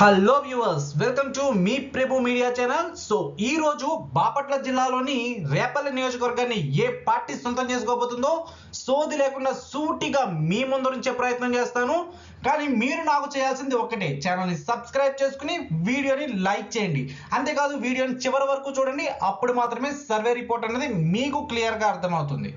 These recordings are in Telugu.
హలో వ్యూవర్స్ వెల్కమ్ టు మీ ప్రభు మీడియా ఛానల్ సో ఈ రోజు బాపట్ల జిల్లాలోని రేపల్లి నియోజకవర్గాన్ని ఏ పార్టీ సొంతం చేసుకోబోతుందో సోది లేకుండా సూటిగా మీ ముందు నుంచే ప్రయత్నం చేస్తాను కానీ మీరు నాకు చేయాల్సింది ఒకటే ఛానల్ని సబ్స్క్రైబ్ చేసుకుని వీడియోని లైక్ చేయండి అంతేకాదు వీడియోని చివరి వరకు చూడండి అప్పుడు మాత్రమే సర్వే రిపోర్ట్ అనేది మీకు క్లియర్గా అర్థమవుతుంది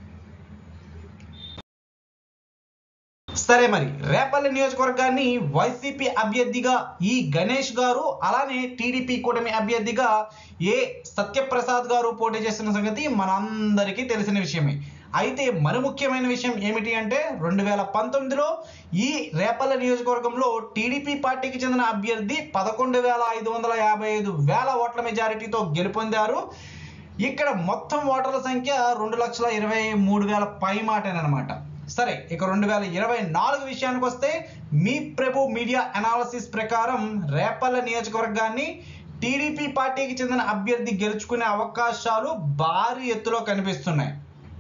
సరే మరి రేపల్లి నియోజకవర్గాన్ని వైసీపీ అభ్యర్థిగా ఈ గణేష్ గారు అలానే టీడీపీ కూటమి అభ్యర్థిగా ఏ సత్యప్రసాద్ గారు పోటీ చేస్తున్న సంగతి మనందరికీ తెలిసిన విషయమే అయితే మరి ముఖ్యమైన విషయం ఏమిటి అంటే రెండు వేల పంతొమ్మిదిలో ఈ రేపల్ల నియోజకవర్గంలో టీడీపీ పార్టీకి చెందిన అభ్యర్థి పదకొండు వేల ఐదు వందల యాభై ఐదు వేల ఓట్ల మెజారిటీతో గెలుపొందారు ఇక్కడ మొత్తం ఓటర్ల సంఖ్య రెండు లక్షల ఇరవై మూడు వేల పై మాటేనమాట సరే ఇక రెండు వేల ఇరవై నాలుగు విషయానికి వస్తే మీ ప్రభు మీడియా అనాలసిస్ ప్రకారం రేపల్ల నియోజకవర్గాన్ని టీడీపీ పార్టీకి చెందిన అభ్యర్థి గెలుచుకునే అవకాశాలు భారీ ఎత్తులో కనిపిస్తున్నాయి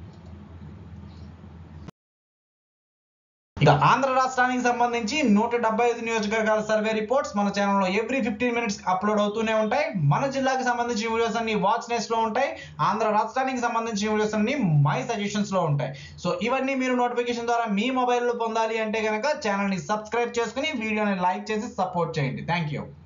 ఇక ఆంధ్ర రాష్ట్రానికి సంబంధించి నూట డెబ్బై ఐదు నియోజకవర్గాల సర్వే రిపోర్ట్స్ మన ఛానల్లో ఎవ్రీ ఫిఫ్టీన్ మినిట్స్ అప్లోడ్ అవుతూనే ఉంటాయి మన జిల్లాకి సంబంధించిన వీడియోస్ అన్ని వాచ్ నెస్ట్ లో ఉంటాయి ఆంధ్ర రాష్ట్రానికి సంబంధించిన వీడియోస్ అన్ని మై సజెషన్స్ లో ఉంటాయి సో ఇవన్నీ మీరు నోటిఫికేషన్ ద్వారా మీ మొబైల్లో పొందాలి అంటే కనుక ఛానల్ని సబ్స్క్రైబ్ చేసుకుని వీడియోని లైక్ చేసి సపోర్ట్ చేయండి థ్యాంక్ యూ